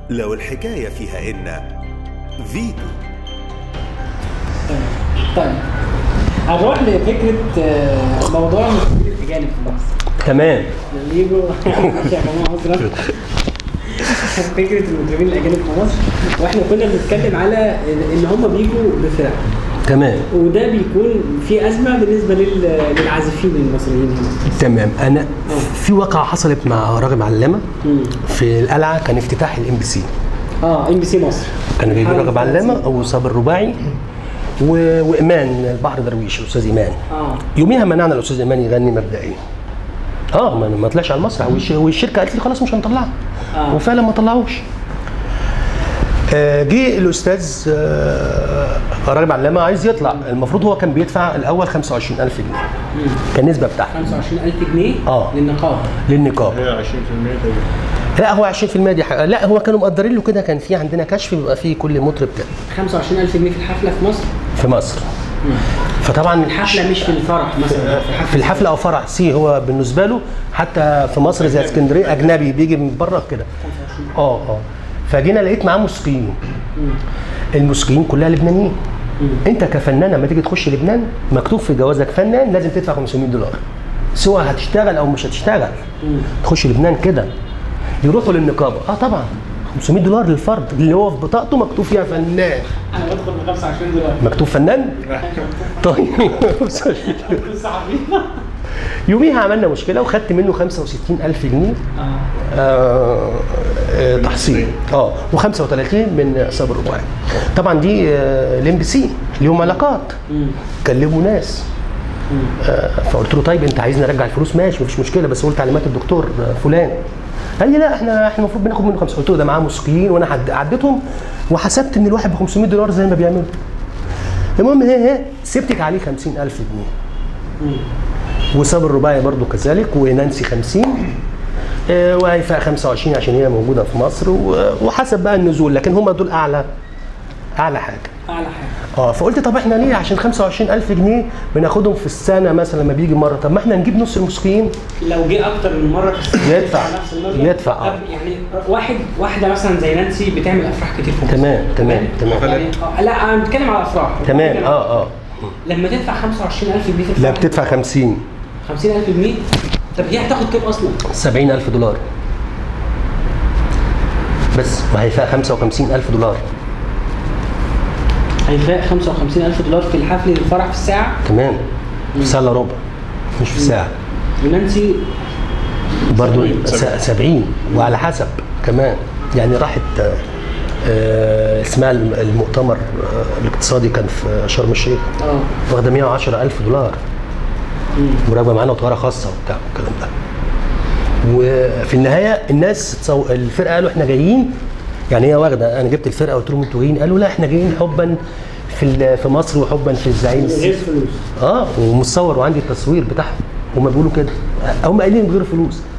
لو الحكاية فيها إن فيتو طيب هنروح لفكره آه، موضوع المسؤولين الاجانب في مصر تمام اللي يجوا ماشي يا جماعه مصر فكره المطربين الاجانب في مصر واحنا كنا بنتكلم على ان هم بيجوا بفرق تمام وده بيكون في ازمه بالنسبه لل- للعازفين المصريين هنا تمام انا في واقعه حصلت مع راغب علامه مم. في القلعه كان افتتاح الام بي سي اه ام بي سي مصر كانوا جايبين حاول راغب علامه او صابر الرباعي و... وايمان البحر درويش الاستاذ ايمان اه يوميها منعنا الاستاذ ايمان يغني مبدئيا اه ما ما طلعش على المسرح والش- والشركه قالت لي خلاص مش هنطلعها آه. وفعلا ما طلعوش آه، جه الاستاذ آه، راغب علامه عايز يطلع المفروض هو كان بيدفع الاول 25000 جنيه كان النسبه بتاعته 25000 جنيه آه. للنقابه للنقاب هي 20% تقريبا لا هو 20% دي حقيقة. لا هو كانوا مقدرين له كده كان في عندنا كشف بيبقى فيه كل مطرب كده 25000 جنيه في الحفله في مصر في مصر فطبعا الحفله مش في الفرح مثلا في في الحفله او فرح سي هو بالنسبه له حتى في مصر زي اسكندريه اجنبي بيجي من بره كده اه اه فجينا لقيت معاه موسيقيين الموسيقيين كلها لبنانيين انت كفنان لما تيجي تخش لبنان مكتوب في جوازك فنان لازم تدفع 500 دولار سواء هتشتغل او مش هتشتغل تخش لبنان كده يروحوا للنقابه اه طبعا 500 دولار للفرد اللي هو في بطاقته مكتوب فيها فنان انا بدخل ب 25 دولار مكتوب فنان طيب صحفي يوميها عملنا مشكله وخدت منه 65000 جنيه آه آه تحصيل اه و35 من صبر رباعي طبعا دي آه الام بي سي ليهم علاقات كلموا ناس آه فقلت له طيب انت عايزني ارجع الفلوس ماشي مفيش مشكله بس قلت تعليمات الدكتور آه، فلان قال لي لا احنا احنا المفروض بناخد منه خمسه قلت له ده معاه موسيقيين وانا عد- عديتهم وحسبت ان الواحد ب 500 دولار زي ما بيعملوا المهم هي هي سبتك عليه 50000 جنيه وصابر الرباعي برضو كذلك ونانسي 50 آه، وهيفاء 25 عشان هي موجوده في مصر و- وحسب بقى النزول لكن هم دول اعلى اعلى حاجه اعلى حاجه اه فقلت طب احنا ليه عشان 25000 جنيه بناخدهم في السنه مثلا لما بيجي مره طب ما احنا نجيب نص الموسيقيين لو جه اكتر من مره في السنه يدفع. نفس المبلغ يدفع، آه. طب يعني واحد واحده مثلا زي نانسي بتعمل افراح كتير في مصر تمام تمام تمام يعني آه، لا انا بتكلم على افراح تمام اه اه لما تدفع 25000 جنيه في لا الفرح، بتدفع 50 50000 جنيه طب هي هتاخد كام اصلا؟ 70000 دولار بس وهيفاء 55000 دولار هيفاء 55000 دولار في الحفل الفرح في الساعه تمام في ساعه الا ربع مش في ساعه ونانسي برضو سبعين. س- 70 وعلى حسب كمان يعني راحت آه، آه، اسمها الم- المؤتمر آه، الاقتصادي كان في شرم الشيخ اه واخده 110 ألف دولار وراكبه معانا طياره خاصه وبتاع والكلام ده وفي النهايه الناس تصو... الفرقه قالوا احنا جايين يعني هي واخده انا جبت الفرقه قلت لهم انتوا جايين قالوا لا احنا جايين حبا في ال- في مصر وحبا في الزعيم غير السيسي فلوس اه ومتصور وعندي التصوير بتاعهم هما بيقولوا كده هم قايلين من غير فلوس